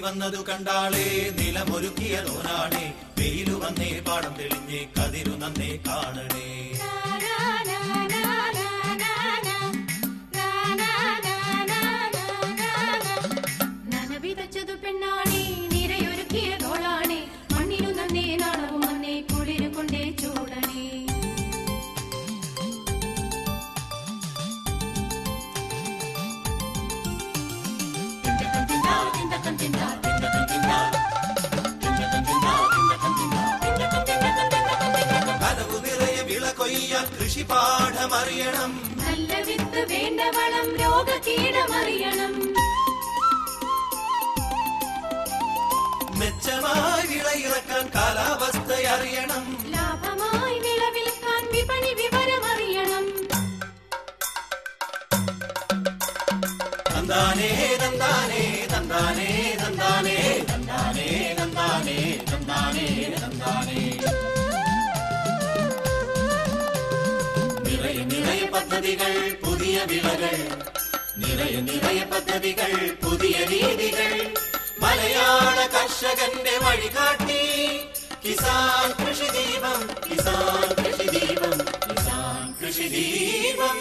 വന്നതു കണ്ടാളേ നിലമൊരുക്കിയതോനാണേ വെയിലു വന്നേ പാടം തെളിഞ്ഞേ കതിരു നന്നേ കാണണേ നനവിതച്ചതു പെണ്ണാണേ നിരയൊരുക്കിയതോളാണേ മണ്ണിനു നന്നേ നാണവും വന്നേ കുളിരു കൊണ്ടേ ചൂടണേ കനവു നിറയെ വിള കൊയ്യാൻ കൃഷി പാഠമറിയണം നല്ല വിത്ത് വേണ്ട വളം രോഗകീടമറിയണം മെച്ചമായി വിളയിറക്കാൻ കാലാവസ്ഥ അറിയണം ലാഭമായി വിളവിൽക്കാൻ വിപണി വിവരമറിയണം തന്താനേ തന്താനേ തന്താനേ തന്താനേ തന്താനേ തന്താനേ തന്താനേ തന്താനേ നിറയെ നിറയെ പദ്ധതികൾ പുതിയ വിളകൾ നിറയെ നിറയെ പദ്ധതികൾ പുതിയ രീതികൾ മലയാള കർഷകന്റെ വഴികാട്ടി കിസാൻ കൃഷി ദീപം കിസാൻ കൃഷി ദീപം കിസാൻ കൃഷി ദീപം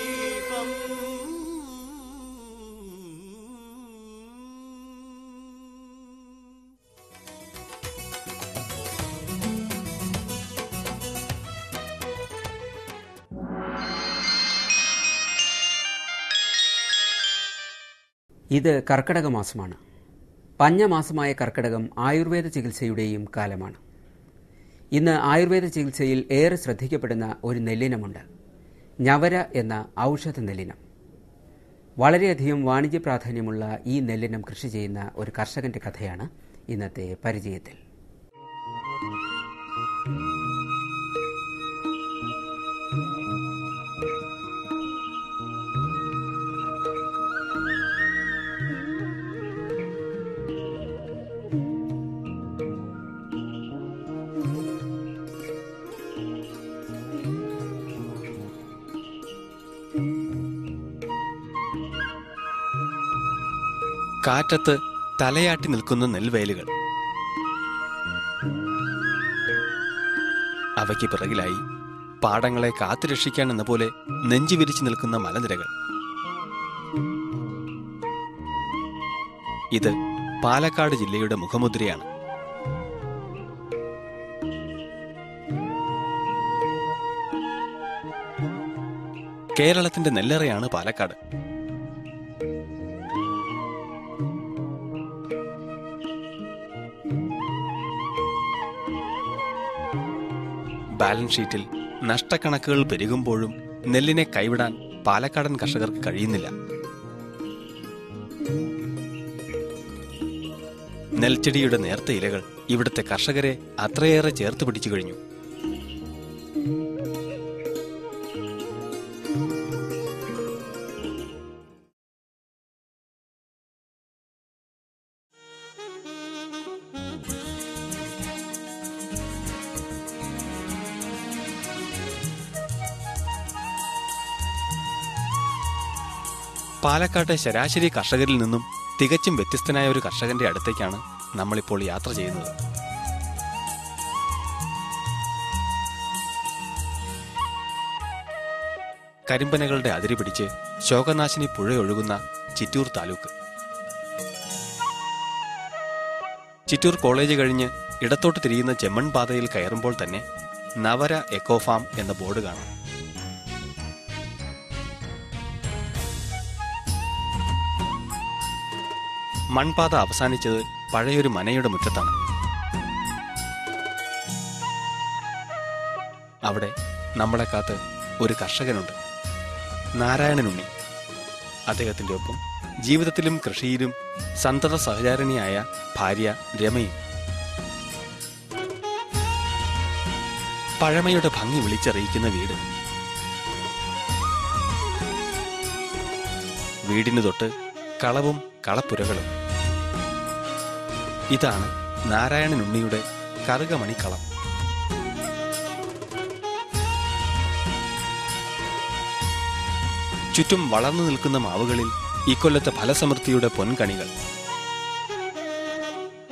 ഇത് കർക്കടക മാസമാണ് പഞ്ഞമാസമായ കർക്കടകം ആയുർവേദ ചികിത്സയുടെയും കാലമാണ് ഇന്ന് ആയുർവേദ ചികിത്സയിൽ ഏറെ ശ്രദ്ധിക്കപ്പെടുന്ന ഒരു നെല്ലിനമുണ്ട് ഞവര എന്ന ഔഷധ നെല്ലിനം വളരെയധികം വാണിജ്യ പ്രാധാന്യമുള്ള ഈ നെല്ലിനം കൃഷി ചെയ്യുന്ന ഒരു കർഷകന്റെ കഥയാണ് ഇന്നത്തെ പരിചയത്തിൽ കാറ്റത്ത് തലയാട്ടി നിൽക്കുന്ന നെൽവയലുകൾ അവയ്ക്ക് പിറകിലായി പാടങ്ങളെ കാത്തുരക്ഷിക്കാൻ എന്ന പോലെ നെഞ്ചു വിരിച്ചു നിൽക്കുന്ന മലനിരകൾ ഇത് പാലക്കാട് ജില്ലയുടെ മുഖമുദ്രയാണ് കേരളത്തിന്റെ നെല്ലറയാണ് പാലക്കാട് ബാലൻസ് ഷീറ്റിൽ നഷ്ടക്കണക്കുകൾ പെരുകുമ്പോഴും നെല്ലിനെ കൈവിടാൻ പാലക്കാടൻ കർഷകർക്ക് കഴിയുന്നില്ല നെൽച്ചെടിയുടെ നേർത്ത ഇലകൾ ഇവിടുത്തെ കർഷകരെ അത്രയേറെ ചേർത്ത് പിടിച്ചു കഴിഞ്ഞു പാലക്കാട്ടെ ശരാശരി കർഷകരിൽ നിന്നും തികച്ചും വ്യത്യസ്തനായ ഒരു കർഷകന്റെ അടുത്തേക്കാണ് നമ്മളിപ്പോൾ യാത്ര ചെയ്യുന്നത് കരിമ്പനകളുടെ അതിരി പിടിച്ച് ശോകനാശിനി പുഴയൊഴുകുന്ന ചിറ്റൂർ താലൂക്ക് ചിറ്റൂർ കോളേജ് കഴിഞ്ഞ് ഇടത്തോട്ട് തിരിയുന്ന ചെമ്മൺ പാതയിൽ കയറുമ്പോൾ തന്നെ നവര എക്കോ ഫാം എന്ന ബോർഡ് കാണാം മൺപാത അവസാനിച്ചത് പഴയൊരു മനയുടെ മുറ്റത്താണ് അവിടെ നമ്മളെ കാത്ത് ഒരു കർഷകനുണ്ട് നാരായണനുണ്ണി അദ്ദേഹത്തിന്റെ ഒപ്പം ജീവിതത്തിലും കൃഷിയിലും സന്തത സഹചാരിണിയായ ഭാര്യ രമയും പഴമയുടെ ഭംഗി വിളിച്ചറിയിക്കുന്ന വീട് വീടിനു തൊട്ട് കളവും കളപ്പുരകളും ഇതാണ് നാരായണനുണ്ണിയുടെ കറുകമണിക്കളം ചുറ്റും വളർന്നു നിൽക്കുന്ന മാവുകളിൽ ഇക്കൊല്ലത്തെ ഫലസമൃദ്ധിയുടെ പൊൻകണികൾ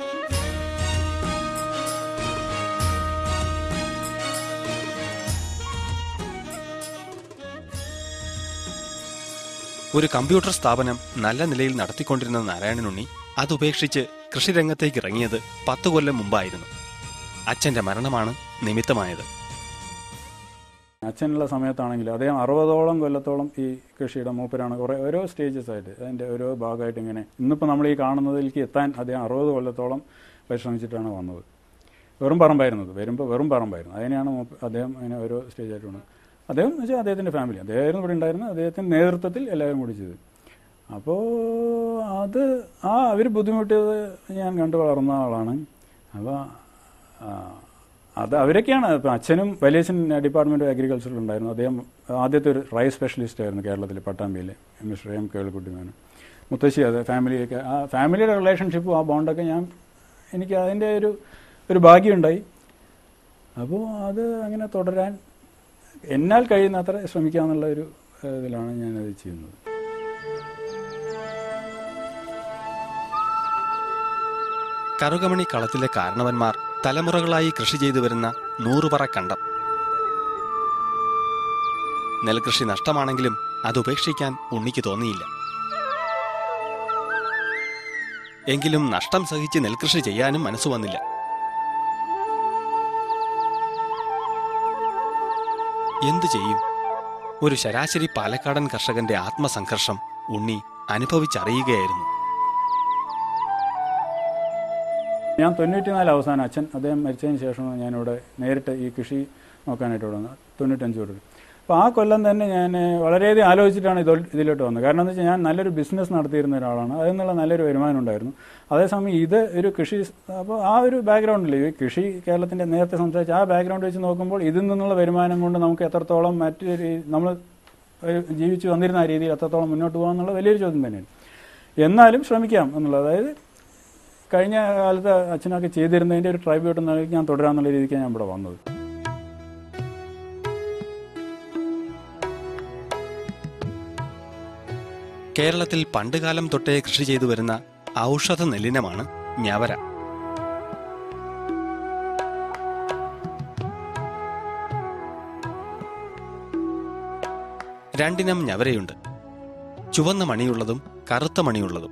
ഒരു കമ്പ്യൂട്ടർ സ്ഥാപനം നല്ല നിലയിൽ നടത്തിക്കൊണ്ടിരുന്ന നാരായണനുണ്ണി അതുപേക്ഷിച്ച് കൃഷിരംഗത്തേക്ക് ഇറങ്ങിയത് പത്ത് കൊല്ലം മുമ്പായിരുന്നു അച്ഛന്റെ മരണമാണ് നിമിത്തമായത് അച്ഛനുള്ള സമയത്താണെങ്കിൽ അദ്ദേഹം അറുപതോളം കൊല്ലത്തോളം ഈ കൃഷിയുടെ മൂപ്പരാണ് കുറേ ഓരോ സ്റ്റേജസ് ആയിട്ട് അതിൻ്റെ ഓരോ ഭാഗമായിട്ട് ഇങ്ങനെ ഇന്നിപ്പോൾ നമ്മൾ ഈ കാണുന്നതിലേക്ക് എത്താൻ അദ്ദേഹം അറുപത് കൊല്ലത്തോളം പരിശ്രമിച്ചിട്ടാണ് വന്നത് വെറും പറമ്പായിരുന്നത് വരുമ്പോൾ വെറും പറമ്പായിരുന്നു അതിനെയാണ് മൂപ്പ- അദ്ദേഹം അങ്ങനെ ഓരോ സ്റ്റേജായിട്ട് വന്നത് അദ്ദേഹം എന്ന് വെച്ചാൽ അദ്ദേഹത്തിൻ്റെ ഫാമിലി അദ്ദേഹമായിരുന്നു ഇവിടെ ഉണ്ടായിരുന്നത് അദ്ദേഹത്തിൻ്റെ നേതൃത്വത്തിൽ എല്ലാവരും കൂടി ചെയ്തു അപ്പോൾ അത് ആ അവർ ബുദ്ധിമുട്ടിയത് ഞാൻ കണ്ടു വളർന്ന ആളാണ് അപ്പോൾ അത് അവരൊക്കെയാണ് ഇപ്പം അച്ഛനും വലിയച്ഛൻ ഡിപ്പാർട്ട്മെൻറ്റ് ഓഫ് അഗ്രികൾച്ചറിൽ ഉണ്ടായിരുന്നു അദ്ദേഹം ആദ്യത്തെ ഒരു റൈസ് സ്പെഷ്യലിസ്റ്റ് ആയിരുന്നു കേരളത്തിൽ പട്ടാമ്പിയിൽ മിസ്റ്റർ എം കേൾക്കുട്ടി മേനോൻ മുത്തശ്ശി അത് ഫാമിലിയൊക്കെ ആ ഫാമിലിയുടെ റിലേഷൻഷിപ്പും ആ ബോണ്ടൊക്കെ ഞാൻ എനിക്ക് അതിൻ്റെ ഒരു ഒരു ഭാഗ്യമുണ്ടായി അപ്പോൾ അത് അങ്ങനെ തുടരാൻ എന്നാൽ കഴിയുന്നത്ര ശ്രമിക്കാമെന്നുള്ള ഒരു ഏഹ്, ഇതിലാണ് ഞാനത് ചെയ്യുന്നത് കറുകമണി കളത്തിലെ കാരണവന്മാർ തലമുറകളായി കൃഷി ചെയ്തു വരുന്ന നൂറുപറ കണ്ടം നെൽകൃഷി നഷ്ടമാണെങ്കിലും അത് ഉപേക്ഷിക്കാൻ ഉണ്ണിക്ക് തോന്നിയില്ല എങ്കിലും നഷ്ടം സഹിച്ച് നെൽകൃഷി ചെയ്യാനും മനസ്സു വന്നില്ല എന്തു ചെയ്യും ഒരു ശരാശരി പാലക്കാടൻ കർഷകന്റെ ആത്മസംഘർഷം ഉണ്ണി അനുഭവിച്ചറിയുകയായിരുന്നു ഞാൻ തൊണ്ണൂറ്റിനാല് അവസാനം അച്ഛൻ അദ്ദേഹം മരിച്ചതിന് ശേഷമാണ് ഞാനിവിടെ നേരിട്ട് ഈ കൃഷി നോക്കാനായിട്ട് ഇവിടെ വന്നത് തൊണ്ണൂറ്റഞ്ച് തൊട്ട് അപ്പോൾ ആ കൊല്ലം തന്നെ ഞാൻ വളരെയധികം ആലോചിച്ചിട്ടാണ് ഇത് ഇതിലോട്ട് വന്നത് കാരണം എന്താ വെച്ചാൽ ഞാൻ നല്ലൊരു ബിസിനസ് നടത്തിയിരുന്ന ഒരാളാണ് അതിൽ നിന്നുള്ള നല്ലൊരു വരുമാനം ഉണ്ടായിരുന്നു അതേസമയം ഇത് ഒരു കൃഷി അപ്പോൾ ആ ഒരു ബാക്ക്ഗ്രൗണ്ടിൽ ഈ കൃഷി കേരളത്തിൻ്റെ നേരത്തെ സംസാരിച്ച ആ ബാക്ക്ഗ്രൗണ്ട് വെച്ച് നോക്കുമ്പോൾ ഇതിൽ നിന്നുള്ള വരുമാനം കൊണ്ട് നമുക്ക് എത്രത്തോളം മറ്റു രീ- നമ്മൾ ഒരു ജീവിച്ചു വന്നിരുന്ന ആ രീതിയിൽ എത്രത്തോളം മുന്നോട്ട് പോകാമെന്നുള്ള വലിയൊരു ചോദ്യം തന്നെയാണ് എന്നാലും ശ്രമിക്കാം എന്നുള്ളത് അതായത് കഴിഞ്ഞ കാലത്ത് അച്ഛനൊക്കെ ചെയ്തിരുന്നതിൻ്റെ ഒരു ട്രൈബ്യൂട്ട് എന്ന നിലയ്ക്ക് ഞാൻ തുടരാന്നുള്ള രീതിക്ക് ഞാൻ ഇവിടെ വന്നത് കേരളത്തിൽ പണ്ടുകാലം തൊട്ടേ കൃഷി ചെയ്തു വരുന്ന ഔഷധ നെല്ലിനമാണ് ഞവര രണ്ടിനം ഞവരയുണ്ട് ചുവന്ന മണിയുള്ളതും കറുത്ത മണിയുള്ളതും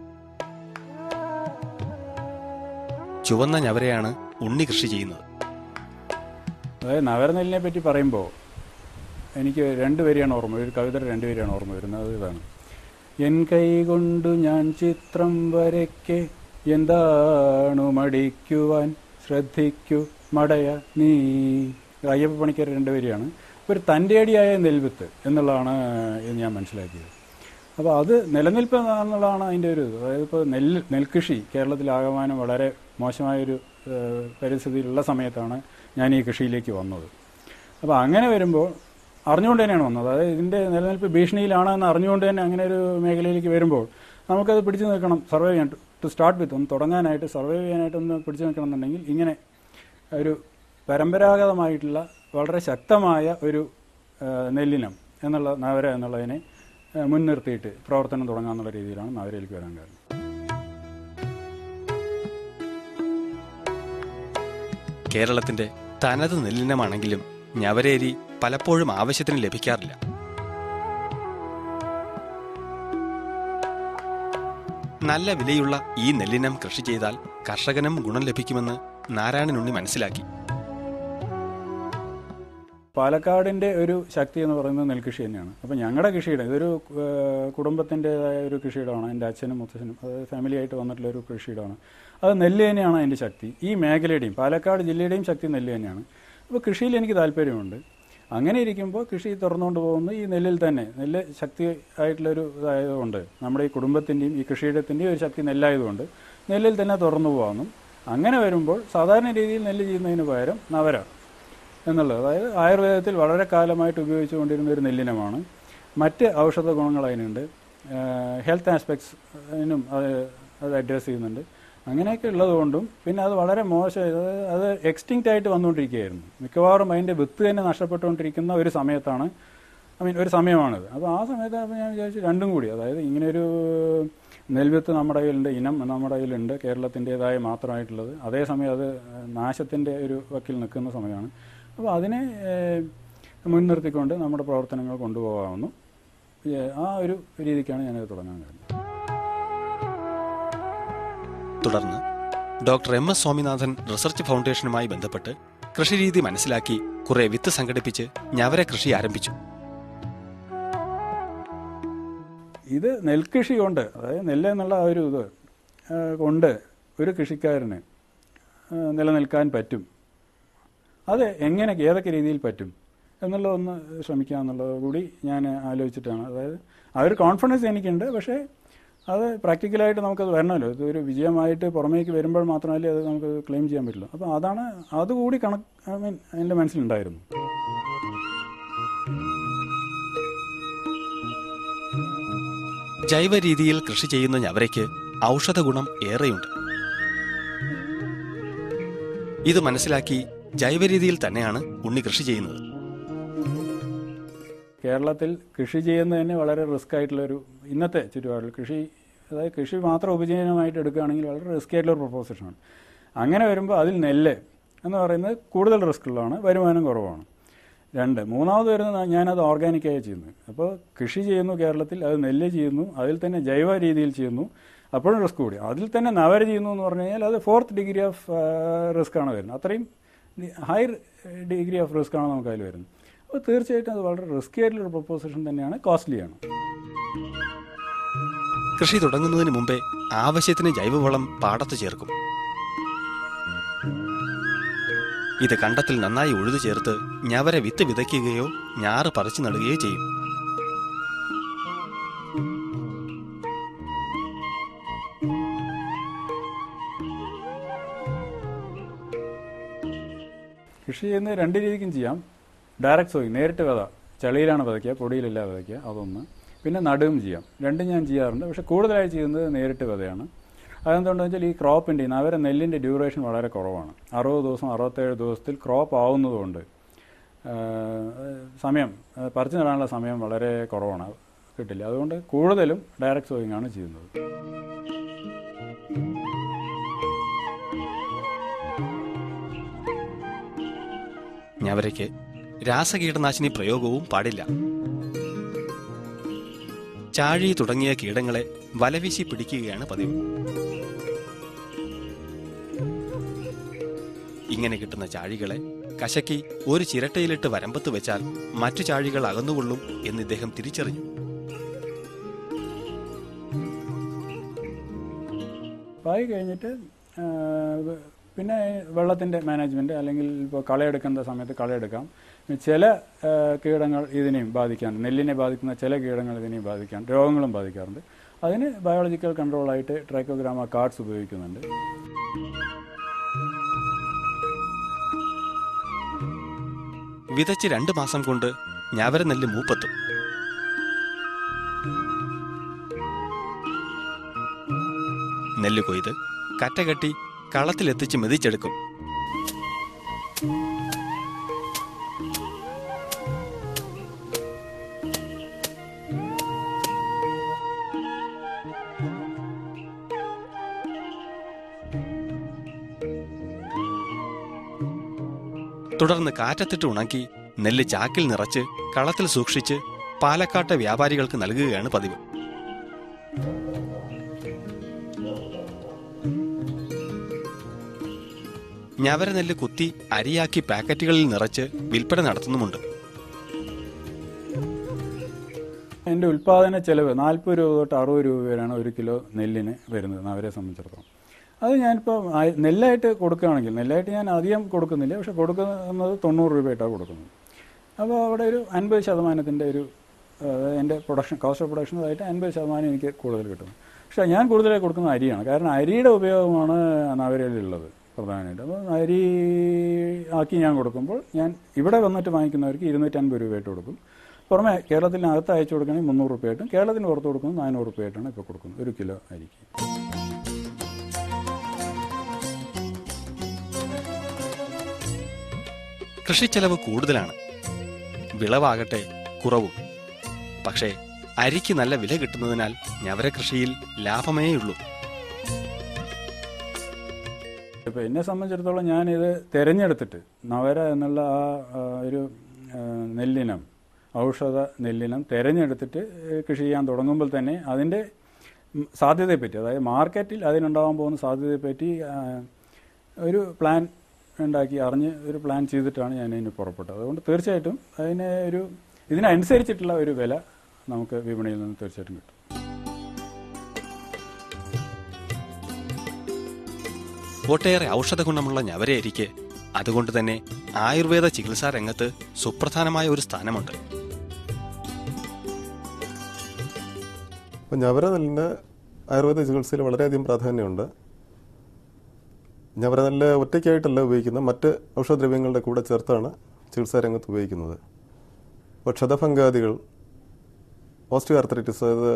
ചുവന്ന ഞവരയാണ് ഉണ്ണി കൃഷി ചെയ്യുന്നത് അതായത് നവരനെല്ലിനെ പറ്റി പറയുമ്പോൾ എനിക്ക് രണ്ട് വരിയാണ് ഓർമ്മ ഒരു കവിതയുടെ രണ്ട് വരിയാണ് ഓർമ്മ വരുന്നത് അത് ഇതാണ് എൻ കൈ കൊണ്ടു ഞാൻ ചിത്രം വരയ്ക്കെ എന്താണു മടിക്കുവാൻ ശ്രദ്ധിക്കൂ മടയ നീ ഇത് അയ്യപ്പ പണിക്കർ രണ്ട് വരിയാണ് ഒരു തൻ്റെടിയായ നെൽവിത്ത് എന്നുള്ളതാണ് ഇത് ഞാൻ മനസ്സിലാക്കിയത് അപ്പോൾ അത് നിലനിൽപ്പ് എന്നുള്ളതാണ് അതിൻ്റെ ഒരു ഇത് അതായത് ഇപ്പോൾ നെല്ല് നെൽകൃഷി കേരളത്തിലാകമാനം വളരെ മോശമായൊരു ഏഹ്, പരിസ്ഥിതിയിലുള്ള സമയത്താണ് ഞാൻ ഈ കൃഷിയിലേക്ക് വന്നത് അപ്പോൾ അങ്ങനെ വരുമ്പോൾ അറിഞ്ഞുകൊണ്ട് തന്നെയാണ് വന്നത് അതായത് ഇതിൻ്റെ നിലനിൽപ്പ് ഭീഷണിയിലാണ് എന്ന് അറിഞ്ഞുകൊണ്ട് തന്നെ അങ്ങനെ ഒരു മേഖലയിലേക്ക് വരുമ്പോൾ നമുക്കത് പിടിച്ചു നിൽക്കണം സർവൈവ് ചെയ്യാൻ ടു സ്റ്റാർട്ട് വിത്ത് ഒന്ന് തുടങ്ങാനായിട്ട് സർവൈവ് ചെയ്യാനായിട്ട് ഒന്ന് പിടിച്ചു നിൽക്കണം എന്നുണ്ടെങ്കിൽ ഇങ്ങനെ ഒരു പരമ്പരാഗതമായിട്ടുള്ള വളരെ ശക്തമായ ഒരു ആ, നെല്ലിനം എന്നുള്ള നവര എന്നുള്ളതിനെ ആ, മുൻനിർത്തിയിട്ട് പ്രവർത്തനം തുടങ്ങാന്നുള്ള രീതിയിലാണ് നവരയിലേക്ക് വരാൻ കാരണം കേരളത്തിന്റെ തനത് നെല്ലിനമാണെങ്കിലും ഞവരേരി പലപ്പോഴും ആവശ്യത്തിന് ലഭിക്കാറില്ല നല്ല വിലയുള്ള ഈ നെല്ലിനം കൃഷി ചെയ്താൽ കർഷകനും ഗുണം ലഭിക്കുമെന്ന് നാരായണനുണ്ണി മനസ്സിലാക്കി പാലക്കാടിൻ്റെ ഒരു ശക്തി എന്ന് പറയുന്നത് നെൽകൃഷി തന്നെയാണ് അപ്പോൾ ഞങ്ങളുടെ കൃഷിയുടെ ഇതൊരു ഏഹ്, കുടുംബത്തിൻ്റെതായ ഒരു കൃഷിയിടമാണ് എൻ്റെ അച്ഛനും മുത്തച്ഛനും അതായത് ഫാമിലി ആയിട്ട് വന്നിട്ടുള്ള ഒരു കൃഷിയിടമാണ് അത് നെല്ല് തന്നെയാണ് അതിൻ്റെ ശക്തി ഈ മേഖലയുടെയും പാലക്കാട് ജില്ലയുടെയും ശക്തി നെല്ല് തന്നെയാണ് അപ്പോൾ കൃഷിയിൽ എനിക്ക് താല്പര്യമുണ്ട് അങ്ങനെ ഇരിക്കുമ്പോൾ കൃഷി തുറന്നുകൊണ്ട് പോകുന്നത് ഈ നെല്ലിൽ തന്നെ നെല്ല് ശക്തി ആയിട്ടുള്ളൊരു ഇതായതുകൊണ്ട് നമ്മുടെ ഈ കുടുംബത്തിൻ്റെയും ഈ കൃഷിയിടത്തിൻ്റെയും ഒരു ശക്തി നെല്ലായതുകൊണ്ട് നെല്ലിൽ തന്നെ തുറന്നു പോകാമെന്നും അങ്ങനെ വരുമ്പോൾ സാധാരണ രീതിയിൽ നെല്ല് ചെയ്യുന്നതിന് പകരം നവര എന്നുള്ളത് അതായത് ആയുർവേദത്തിൽ വളരെ കാലമായിട്ട് ഉപയോഗിച്ചുകൊണ്ടിരുന്ന ഒരു നെല്ലിനമാണ് മറ്റ് ഔഷധ ഗുണങ്ങൾ അതിനുണ്ട് ഹെൽത്ത് ആസ്പെക്ട്സ് അതിനും അത് അത് അഡ്രസ്സ് ചെയ്യുന്നുണ്ട് അങ്ങനെയൊക്കെ ഉള്ളതുകൊണ്ടും പിന്നെ അത് വളരെ മോശം അത് അത് എക്സ്റ്റിങ്ക്റ്റ് ആയിട്ട് വന്നുകൊണ്ടിരിക്കുകയായിരുന്നു മിക്കവാറും അതിൻ്റെ വിത്ത് തന്നെ നഷ്ടപ്പെട്ടുകൊണ്ടിരിക്കുന്ന ഒരു സമയത്താണ് ഐ മീൻ ഒരു സമയമാണിത് അപ്പോൾ ആ സമയത്ത് അപ്പോൾ ഞാൻ വിചാരിച്ചു രണ്ടും കൂടി അതായത് ഇങ്ങനെയൊരു നെൽവിത്ത് നമ്മുടെ കയ്യിലുണ്ട് ഇനം നമ്മുടെ കയ്യിലുണ്ട് കേരളത്തിൻ്റെതായ മാത്രമായിട്ടുള്ളത് അതേസമയം അത് നാശത്തിൻ്റെ ഒരു വക്കിൽ നിൽക്കുന്ന സമയമാണ് അപ്പോൾ അതിനെ ഏഹ്, മുൻനിർത്തിക്കൊണ്ട് നമ്മുടെ പ്രവർത്തനങ്ങൾ കൊണ്ടുപോകാമെന്നും ഏഹ്, ആ ഒരു രീതിക്കാണ് ഞാനത് തുടങ്ങാൻ കഴിഞ്ഞത് തുടർന്ന് doctor M S Swaminathan research ഫൗണ്ടേഷനുമായി ബന്ധപ്പെട്ട് കൃഷിരീതി മനസ്സിലാക്കി കുറെ വിത്ത് സംഘടിപ്പിച്ച് ഞവര കൃഷി ആരംഭിച്ചു ഇത് നെൽകൃഷി കൊണ്ട് അതായത് നെല്ല് എന്നുള്ള ആ ഒരു ഇത് ആ, കൊണ്ട് ഒരു കൃഷിക്കാരന് ആ, നിലനിൽക്കാൻ പറ്റും അത് എങ്ങനെ ഏതൊക്കെ രീതിയിൽ പറ്റും എന്നുള്ളതൊന്ന് ശ്രമിക്കുക എന്നുള്ളത് കൂടി ഞാൻ ആലോചിച്ചിട്ടാണ് അതായത് ആ ഒരു കോൺഫിഡൻസ് എനിക്കുണ്ട് പക്ഷേ അത് പ്രാക്ടിക്കലായിട്ട് നമുക്കത് വരണമല്ലോ ഇതൊരു വിജയമായിട്ട് പുറമേക്ക് വരുമ്പോൾ മാത്രമല്ലേ അത് നമുക്ക് ക്ലെയിം ചെയ്യാൻ പറ്റുള്ളൂ അപ്പോൾ അതാണ് അതുകൂടി കണക്ക് ഐ മീൻ എൻ്റെ മനസ്സിലുണ്ടായിരുന്നു ജൈവ രീതിയിൽ കൃഷി ചെയ്യുന്ന ഞവരയ്ക്ക് ഔഷധ ഗുണം ഏറെയുണ്ട് ഇത് മനസ്സിലാക്കി ജൈവ രീതിയിൽ തന്നെയാണ് ഉണ്ണി കൃഷി ചെയ്യുന്നത് കേരളത്തിൽ കൃഷി ചെയ്യുന്നത് തന്നെ വളരെ റിസ്ക് ആയിട്ടുള്ളൊരു ഇന്നത്തെ ചുറ്റുപാടിൽ കൃഷി അതായത് കൃഷി മാത്രം ഉപജീവനമായിട്ട് എടുക്കുകയാണെങ്കിൽ വളരെ റിസ്ക് ആയിട്ടുള്ള പ്രൊപ്പോസിഷനാണ് അങ്ങനെ വരുമ്പോൾ അതിൽ നെല്ല് എന്ന് പറയുന്നത് കൂടുതൽ റിസ്ക് ഉള്ളതാണ് വരുമാനം കുറവാണ് രണ്ട് മൂന്നാമത് വരുന്നത് ഞാനത് ഓർഗാനിക്കായി ചെയ്യുന്നത് അപ്പോൾ കൃഷി ചെയ്യുന്നു കേരളത്തിൽ അത് നെല്ല് ചെയ്യുന്നു അതിൽ തന്നെ ജൈവ രീതിയിൽ ചെയ്യുന്നു അപ്പോഴും റിസ്ക് കൂടി അതിൽ തന്നെ നവര ചെയ്യുന്നു എന്ന് പറഞ്ഞു കഴിഞ്ഞാൽ അത് ഫോർത്ത് ഡിഗ്രി ഓഫ് റിസ്ക് ആണ് വരുന്നത് അത്രയും ഹൈ ഡിഗ്രി ഓഫ് റിസ്ക് ആണ് നമുക്ക് അതിൽ വരുന്നത് അപ്പോൾ തീർച്ചയായിട്ടും അത് വളരെ റിസ്കി ആയിട്ടുള്ള പ്രൊപ്പോസിഷൻ തന്നെയാണ് കോസ്റ്റ്ലിയാണ് കൃഷി തുടങ്ങുന്നതിന് മുമ്പേ ആവശ്യത്തിന് ജൈവവളം പാടത്ത് ചേർക്കും ഇത് കണ്ടത്തിൽ നന്നായി ഉഴുതു ചേർത്ത് ഞവര വിത്ത് വിതയ്ക്കുകയോ ഞാറ് പറിച്ചു നടുകയോ ചെയ്യും കൃഷി ചെയ്യുന്നത് രണ്ട് രീതിക്കും ചെയ്യാം ഡയറക്റ്റ് സോയിങ് നേരിട്ട് വിത ചളിയിലാണ് വിതയ്ക്കുക പൊടിയിലല്ല വിതയ്ക്കുക അതൊന്ന് പിന്നെ നടുവും ചെയ്യാം രണ്ടും ഞാൻ ചെയ്യാറുണ്ട് പക്ഷെ കൂടുതലായി ചെയ്യുന്നത് നേരിട്ട് വിതയാണ് അതെന്തുകൊണ്ടെന്ന് വെച്ചാൽ ഈ ക്രോപ്പിൻ്റെ നവരെ നെല്ലിൻ്റെ ഡ്യൂറേഷൻ വളരെ കുറവാണ് അറുപത് ദിവസം അറുപത്തേഴ് ദിവസത്തിൽ ക്രോപ്പ് ആവുന്നതുകൊണ്ട് ആ, സമയം ആ, പറിച്ചു നടാനുള്ള സമയം വളരെ കുറവാണ് കിട്ടില്ല അതുകൊണ്ട് കൂടുതലും ഡയറക്റ്റ് സോയിങ് ആണ് ചെയ്യുന്നത് ഞവരയ്ക്ക് രാസകീടനാശിനി പ്രയോഗവും പാടില്ല ചാഴി തുടങ്ങിയ കീടങ്ങളെ വലവീശി പിടിക്കുകയാണ് പതിവ് ഇങ്ങനെ കിട്ടുന്ന ചാഴികളെ കശക്കി ഒരു ചിരട്ടയിലിട്ട് വരമ്പത്ത് വെച്ചാൽ മറ്റു ചാഴികൾ അകന്നുകൊള്ളും എന്ന് ഇദ്ദേഹം തിരിച്ചറിഞ്ഞു പായി കഴിഞ്ഞിട്ട് ആ, വ- പിന്നെ വെള്ളത്തിൻ്റെ മാനേജ്മെൻറ്റ് അല്ലെങ്കിൽ ഇപ്പോൾ കളയെടുക്കേണ്ട സമയത്ത് കളയെടുക്കാം ചില ആ, കീടങ്ങൾ ഇതിനെയും ബാധിക്കാൻ നെല്ലിനെ ബാധിക്കുന്ന ചില കീടങ്ങൾ ഇതിനെയും ബാധിക്കാൻ രോഗങ്ങളും ബാധിക്കാറുണ്ട് അതിന് ബയോളജിക്കൽ കൺട്രോളായിട്ട് ട്രൈക്കോഗ്രാമ കാർഡ്സ് ഉപയോഗിക്കുന്നുണ്ട് വിതച്ച് രണ്ടു മാസം കൊണ്ട് ഞാവര നെല്ല് മൂപ്പെത്തും നെല്ല് കൊയ്ത് കറ്റ കെട്ടി കളത്തിലെത്തിച്ച് മെതിച്ചെടുക്കും തുടർന്ന് കാറ്റത്തിട്ട് ഉണക്കി നെല്ല് ചാക്കിൽ നിറച്ച് കളത്തിൽ സൂക്ഷിച്ച് പാലക്കാട്ടെ വ്യാപാരികൾക്ക് നൽകുകയാണ് പതിവ് ഞവര നെല്ല് കുത്തി അരിയാക്കി പാക്കറ്റുകളിൽ നിറച്ച് വിൽപ്പന നടത്തുന്നുമുണ്ട് എൻ്റെ ഉൽപ്പാദന ചെലവ് നാൽപ്പത് രൂപ തൊട്ട് അറുപത് രൂപ വരെയാണ് ഒരു കിലോ നെല്ലിന് വരുന്നത് അവരെ സംബന്ധിച്ചിടത്തോളം അത് ഞാനിപ്പോൾ ആ- നെല്ലായിട്ട് കൊടുക്കുകയാണെങ്കിൽ നെല്ലായിട്ട് ഞാൻ അധികം കൊടുക്കുന്നില്ല പക്ഷെ കൊടുക്കുന്നത് തൊണ്ണൂറ് രൂപയായിട്ടാണ് കൊടുക്കുന്നത് അപ്പോൾ അവിടെ ഒരു അൻപത് ശതമാനത്തിൻ്റെ ഒരു അതായത് എൻ്റെ പ്രൊഡക്ഷൻ കോസ്റ്റ് ഓഫ് പ്രൊഡക്ഷനായിട്ട് അൻപത് ശതമാനം എനിക്ക് കൂടുതൽ കിട്ടും പക്ഷേ ഞാൻ കൂടുതലായി കൊടുക്കുന്നത് അരിയാണ് കാരണം അരിയുടെ ഉപയോഗമാണ് നവരയിലുള്ളത് പ്രധാനമായിട്ട് അപ്പോൾ അരി ആക്കി ഞാൻ കൊടുക്കുമ്പോൾ ഞാൻ ഇവിടെ വന്നിട്ട് വാങ്ങിക്കുന്നവർക്ക് ഇരുന്നൂറ്റൻപത് രൂപയായിട്ട് കൊടുക്കും പുറമെ കേരളത്തിനകത്ത് അയച്ചു കൊടുക്കുകയാണെങ്കിൽ മുന്നൂറ് രൂപയായിട്ടും കേരളത്തിന് പുറത്ത് കൊടുക്കുന്നത് നാനൂറ് രൂപയായിട്ടാണ് ഇപ്പോൾ കൊടുക്കുന്നത് ഒരു കിലോ അരിക്ക് കൃഷിച്ചെലവ് കൂടുതലാണ് വിളവാകട്ടെ കുറവും പക്ഷേ അരിക്ക് നല്ല വില കിട്ടുന്നതിനാൽ ഞവര കൃഷിയിൽ ലാഭമേയുള്ളൂ ഇപ്പോൾ എന്നെ സംബന്ധിച്ചിടത്തോളം ഞാനിത് തിരഞ്ഞെടുത്തിട്ട് നവര എന്നുള്ള ആ ആ, ഒരു ആ, നെല്ലിനം ഔഷധ നെല്ലിനം തിരഞ്ഞെടുത്തിട്ട് ഏഹ്, കൃഷി ചെയ്യാൻ തുടങ്ങുമ്പോൾ തന്നെ അതിൻ്റെ ഉം, സാധ്യതയെപ്പറ്റി അതായത് മാർക്കറ്റിൽ അതിനുണ്ടാകാൻ പോകുന്ന സാധ്യതയെപ്പറ്റി ആ, ഒരു പ്ലാൻ ഉണ്ടാക്കി അറിഞ്ഞ് ഒരു പ്ലാൻ ചെയ്തിട്ടാണ് ഞാൻ അതിന് പുറപ്പെട്ടത് അതുകൊണ്ട് തീർച്ചയായിട്ടും അതിന് ഒരു ഇതിനനുസരിച്ചിട്ടുള്ള ഒരു വില നമുക്ക് വിപണിയിൽ നിന്ന് തീർച്ചയായിട്ടും കിട്ടും ഒട്ടേറെ ഔഷധ ഗുണമുള്ള ഞവരയരിക്ക് അതുകൊണ്ട് തന്നെ ആയുർവേദ ചികിത്സാ രംഗത്ത് സുപ്രധാനമായ ഒരു സ്ഥാനമുണ്ട് അപ്പം ഞവര നെല്ലിന് ആയുർവേദ ചികിത്സയിൽ വളരെയധികം പ്രാധാന്യമുണ്ട് ഞവര നെല്ല് ഒറ്റയ്ക്കായിട്ടല്ല ഉപയോഗിക്കുന്നത് മറ്റ് ഔഷധദ്രവ്യങ്ങളുടെ കൂടെ ചേർത്താണ് ചികിത്സാ രംഗത്ത് ഉപയോഗിക്കുന്നത് ഇപ്പോൾ ക്ഷതഭംഗാദികൾ ഓസ്റ്റിയോ ആർത്രൈറ്റിസ് അതായത്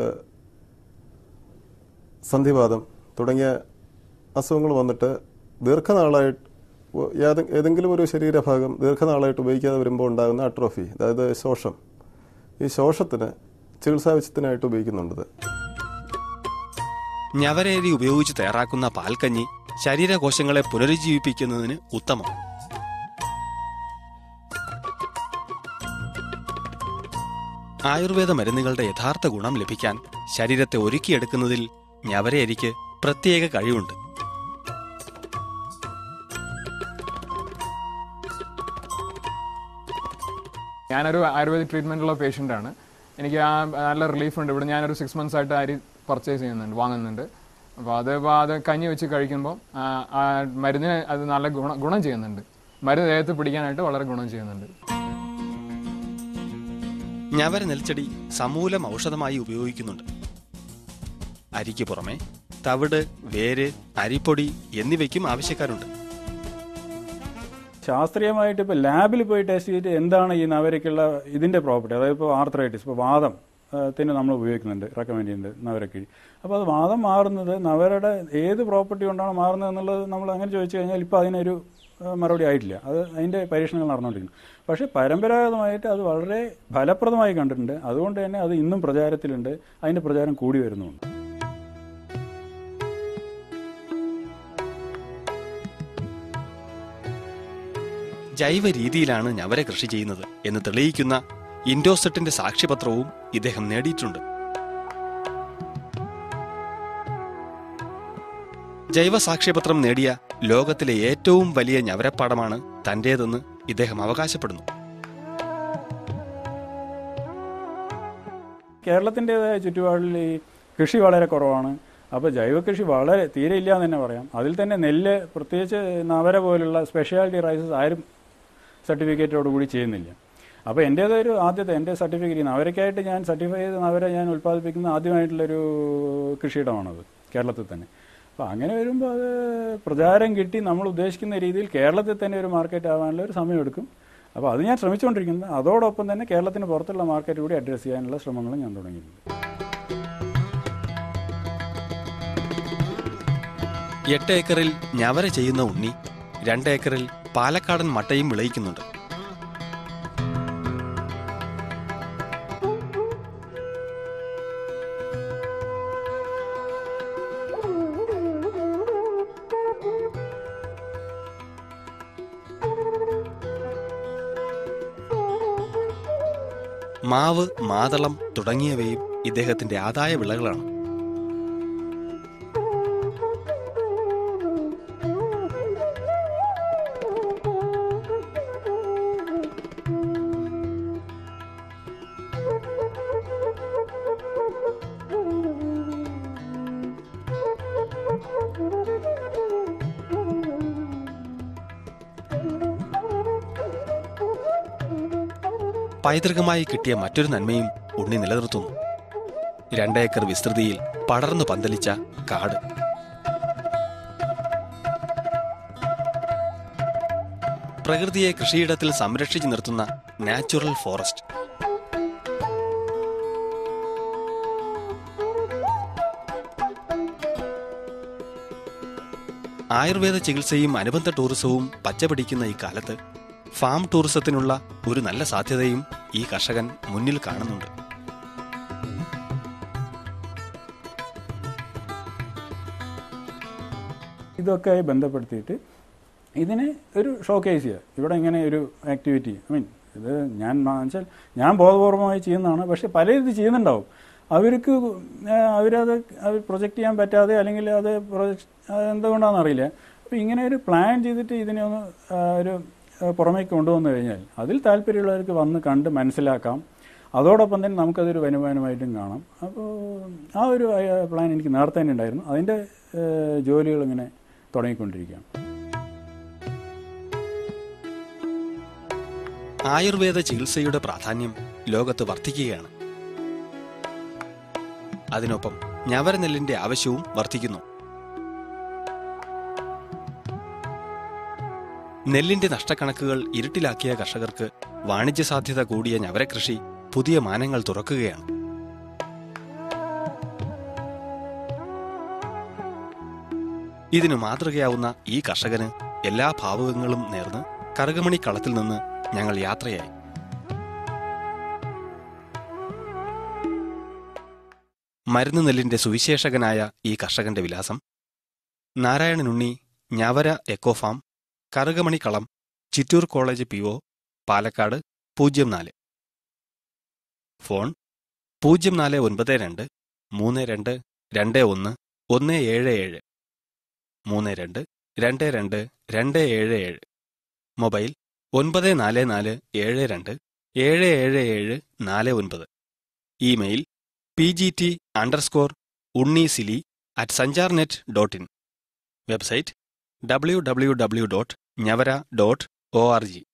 സന്ധിവാദം തുടങ്ങിയ അസുഖങ്ങൾ വന്നിട്ട് ദീർഘനാളായിട്ട് ഒ- ഏതെ- ഏതെങ്കിലും ഒരു ശരീരഭാഗം ദീർഘനാളായിട്ട് ഉപയോഗിക്കാതെ വരുമ്പോൾ ഉണ്ടാകുന്ന അട്രോഫി അതായത് ശോഷം ഈ ശോഷത്തിന് ചികിത്സാവശ്യത്തിനായിട്ട് ഉപയോഗിക്കുന്നുണ്ട് ഞവരയരി ഉപയോഗിച്ച് തയ്യാറാക്കുന്ന പാൽക്കഞ്ഞി ശരീരകോശങ്ങളെ പുനരുജ്ജീവിപ്പിക്കുന്നതിന് ഉത്തമം ആയുർവേദ മരുന്നുകളുടെ യഥാർത്ഥ ഗുണം ലഭിക്കാൻ ശരീരത്തെ ഒരുക്കിയെടുക്കുന്നതിൽ ഞവരയരിക്ക് പ്രത്യേക കഴിവുണ്ട് ഞാനൊരു ആയുർവേദിക് ട്രീറ്റ്മെൻറ്റുള്ള പേഷ്യൻ്റ് ആണ് എനിക്ക് ആ നല്ല റിലീഫ് ഉണ്ട് ഇവിടെ ഞാനൊരു സിക്സ് മന്ത്സ് ആയിട്ട് അരി പർച്ചേസ് ചെയ്യുന്നുണ്ട് വാങ്ങുന്നുണ്ട് അപ്പോൾ അത് ഇപ്പോൾ അത് കഞ്ഞി വെച്ച് കഴിക്കുമ്പോൾ ആ, ആ മരുന്നിന് അത് നല്ല ഗുണം ഗുണം ചെയ്യുന്നുണ്ട് മരുന്ന് ദേഹത്ത് പിടിക്കാനായിട്ട് വളരെ ഗുണം ചെയ്യുന്നുണ്ട് ഞവര നെൽച്ചെടി സമൂലം ഔഷധമായി ഉപയോഗിക്കുന്നുണ്ട് അരിക്ക് പുറമെ തവിട് വേര് അരിപ്പൊടി എന്നിവയ്ക്കും ആവശ്യക്കാരുണ്ട് ശാസ്ത്രീയമായിട്ട് ഇപ്പോൾ ലാബിൽ പോയി ടെസ്റ്റ് ചെയ്തിട്ട് എന്താണ് ഈ നവരയ്ക്കുള്ള ഇതിൻ്റെ പ്രോപ്പർട്ടി അതായത് ഇപ്പോൾ ആർത്രൈറ്റിസ് ഇപ്പോൾ വാദം ആ, ത്തിന് നമ്മൾ ഉപയോഗിക്കുന്നുണ്ട് റെക്കമെൻഡ് ചെയ്യുന്നുണ്ട് നവരക്കിഴി അപ്പോൾ അത് വാദം മാറുന്നത് നവരയുടെ ഏത് പ്രോപ്പർട്ടി കൊണ്ടാണ് മാറുന്നത് എന്നുള്ളത് നമ്മൾ അങ്ങനെ ചോദിച്ചു കഴിഞ്ഞാൽ ഇപ്പോൾ അതിനൊരു ആ, മറുപടി ആയിട്ടില്ല അത് അതിൻ്റെ പരീക്ഷണങ്ങൾ നടന്നുകൊണ്ടിരിക്കുന്നു പക്ഷേ പരമ്പരാഗതമായിട്ട് അത് വളരെ ഫലപ്രദമായി കണ്ടിട്ടുണ്ട് അതുകൊണ്ട് തന്നെ അത് ഇന്നും പ്രചാരത്തിലുണ്ട് അതിൻ്റെ പ്രചാരം കൂടി വരുന്നുമുണ്ട് ജൈവ രീതിയിലാണ് ഞവര കൃഷി ചെയ്യുന്നത് എന്ന് തെളിയിക്കുന്ന ഇൻഡോസെറ്റിന്റെ സാക്ഷ്യപത്രവും ഇദ്ദേഹം നേടിയിട്ടുണ്ട് ജൈവ സാക്ഷ്യപത്രം നേടിയ ലോകത്തിലെ ഏറ്റവും വലിയ ഞവരപ്പാടമാണ് തന്റേതെന്ന് ഇദ്ദേഹം അവകാശപ്പെടുന്നു കേരളത്തിൻ്റെതായ ചുറ്റുപാടിൽ ഈ കൃഷി വളരെ കുറവാണ് അപ്പോൾ ജൈവ കൃഷി വളരെ തീരെ ഇല്ല എന്ന് തന്നെ പറയാം അതിൽ തന്നെ നെല്ല് പ്രത്യേകിച്ച് നവര പോലുള്ള സ്പെഷ്യാലിറ്റി റൈസസ് ആരും സർട്ടിഫിക്കറ്റോട് കൂടി ചെയ്യുന്നില്ല അപ്പോൾ എൻ്റേതൊരു ആദ്യത്തെ എൻ്റെ സർട്ടിഫിക്കറ്റ് നവരയ്ക്കായിട്ട് ഞാൻ സർട്ടിഫൈ ചെയ്ത നവര ഞാൻ ഉൽപ്പാദിപ്പിക്കുന്ന ആദ്യമായിട്ടുള്ളൊരു കൃഷിയിടമാണത് കേരളത്തിൽ തന്നെ അപ്പോൾ അങ്ങനെ വരുമ്പോൾ അത് പ്രചാരം കിട്ടി നമ്മൾ ഉദ്ദേശിക്കുന്ന രീതിയിൽ കേരളത്തിൽ തന്നെ ഒരു മാർക്കറ്റ് ആവാനുള്ള ഒരു സമയമെടുക്കും അപ്പോൾ അത് ഞാൻ ശ്രമിച്ചുകൊണ്ടിരിക്കുന്നത് അതോടൊപ്പം തന്നെ കേരളത്തിന് പുറത്തുള്ള മാർക്കറ്റ് കൂടി അഡ്രസ്സ് ചെയ്യാനുള്ള ശ്രമങ്ങളും ഞാൻ തുടങ്ങിയിട്ടുണ്ട് എട്ട് ഏക്കറിൽ ഞവര ചെയ്യുന്ന ഉണ്ണി രണ്ട് ഏക്കറിൽ പാലക്കാടൻ മട്ടയും വിളയിക്കുന്നുണ്ട് മാവ് മാതളം തുടങ്ങിയവയും ഇദ്ദേഹത്തിന്റെ ആദായ വിളകളാണ് പൈതൃകമായി കിട്ടിയ മറ്റൊരു നന്മയും ഉണ്ണി നിലനിർത്തുന്നു രണ്ടേക്കർ വിസ്തൃതിയിൽ പടർന്നു പന്തലിച്ച കാട് പ്രകൃതിയെ കൃഷിയിടത്തിൽ സംരക്ഷിച്ചു നിർത്തുന്ന നാച്ചുറൽ ഫോറസ്റ്റ് ആയുർവേദ ചികിത്സയും അനുബന്ധ ടൂറിസവും പച്ചപിടിക്കുന്ന ഈ കാലത്ത് ഫാം ടൂറിസത്തിനുള്ള ഒരു നല്ല സാധ്യതയും ഈ കർഷകൻ മുന്നിൽ കാണുന്നുണ്ട് ഇതൊക്കെ ബന്ധപ്പെടുത്തിയിട്ട് ഇതിനെ ഒരു ഷോക്കേസ് ചെയ്യുക ഇവിടെ ഇങ്ങനെ ഒരു ആക്ടിവിറ്റി ഐ മീൻ ഇത് ഞാൻ വെച്ചാൽ ഞാൻ ബോധപൂർവമായി ചെയ്യുന്നതാണ് പക്ഷെ പലരും ഇത് ചെയ്യുന്നുണ്ടാവും അവർക്ക് ആ, അവരത് അവർ പ്രൊജക്റ്റ് ചെയ്യാൻ പറ്റാതെ അല്ലെങ്കിൽ അത് പ്രൊജക്ട് എന്തുകൊണ്ടാണെന്ന് അറിയില്ല അപ്പോൾ ഇങ്ങനെ ഒരു പ്ലാൻ ചെയ്തിട്ട് ഇതിനെ ഒന്ന് ആ, ഒരു ആ, പുറമേക്ക് കൊണ്ടുവന്നു കഴിഞ്ഞാൽ അതിൽ താല്പര്യമുള്ളവർക്ക് വന്ന് കണ്ട് മനസ്സിലാക്കാം അതോടൊപ്പം തന്നെ നമുക്കതൊരു വരുമാനമായിട്ടും കാണാം അപ്പോൾ ആ ഒരു പ്ലാൻ എനിക്ക് നേരത്തെ തന്നെ ഉണ്ടായിരുന്നു അതിൻ്റെ ജോലികൾ ഇങ്ങനെ തുടങ്ങിക്കൊണ്ടിരിക്കുകയാണ് ആയുർവേദ ചികിത്സയുടെ പ്രാധാന്യം ലോകത്ത് വർദ്ധിക്കുകയാണ് അതിനൊപ്പം ഞവരനെല്ലിന്റെ ആവശ്യവും വർദ്ധിക്കുന്നു നെല്ലിന്റെ നഷ്ടക്കണക്കുകൾ ഇരുട്ടിലാക്കിയ കർഷകർക്ക് വാണിജ്യ സാധ്യത കൂടിയ ഞവരകൃഷി പുതിയ മാനങ്ങൾ തുറക്കുകയാണ് ഇതിനു മാതൃകയാവുന്ന ഈ കർഷകന് എല്ലാ ഭാവുകങ്ങളും നേർന്ന് കറുകമണി കളത്തിൽ നിന്ന് ഞങ്ങൾ യാത്രയായി മരുന്ന് നെല്ലിന്റെ സുവിശേഷകനായ ഈ കർഷകന്റെ വിലാസം Narayananunni Njavara eco farm Karukamani Kalam Chittur college P O Palakkad പൂജ്യം നാല് ഫോൺ പൂജ്യം നാല് ഒൻപത് രണ്ട് മൂന്ന് രണ്ട് രണ്ട് ഒന്ന് ഒന്ന് ഏഴ് ഏഴ് മൂന്ന് രണ്ട് രണ്ട് രണ്ട് രണ്ട് ഏഴ് ഏഴ് മൊബൈൽ ഒൻപത് നാല് നാല് ഏഴ് രണ്ട് ഏഴ് ഏഴ് ഏഴ് നാല് ഒൻപത് email P G T underscore Unni സിലി at Sanchar net dot in website W W W dot Njavara dot O R G